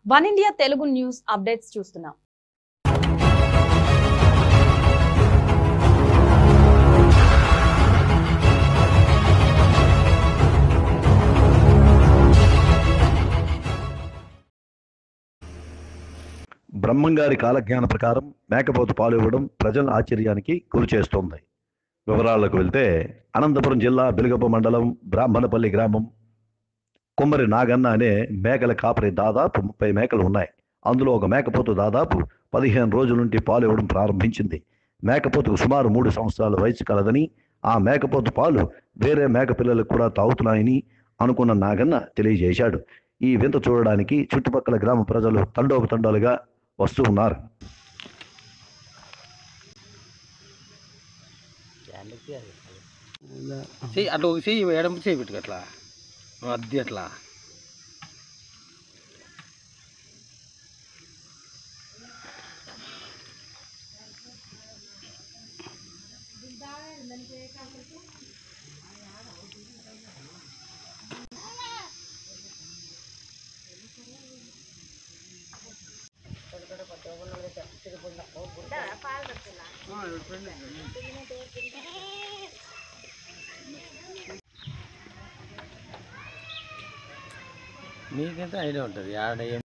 one India Telugu news updates చూస్తున్నాం బ్రహ్మంగారి కాలజ్ఞాన ప్రకారం మేకపోతు పాలు ఇవ్వడం ప్రజల ఆశ్చర్యానికి గురి చేస్తోంది వివరాలకు వెళ్తే అనంతపురం జిల్లా బిలుగప్ప మండలం బ్రాహ్మణపల్లి గ్రామం కుమ్మరి నాగన్న అనే మేకల కాపరి దాదాపు ముప్పై మేకలు ఉన్నాయి అందులో ఒక మేకపోతు దాదాపు పదిహేను రోజుల నుండి పాలు ఇవ్వడం ప్రారంభించింది మేకపోతుకు సుమారు మూడు సంవత్సరాల వయసు కలదని ఆ మేకపోతు పాలు వేరే మేక పిల్లలకు కూడా తాగుతున్నాయని అనుకున్న నాగన్న తెలియజేశాడు ఈ వింత చూడడానికి చుట్టుపక్కల గ్రామ ప్రజలు తండోపతండాలుగా వస్తూ ఉన్నారు చెయ్యి అట్లా ఒక చెయ్యి ఎడమ చెయ్యి పెట్టుకు అట్లా అద్దె అట్లా మీకైతే ఐడియా ఉంటుంది ఆడ ఏం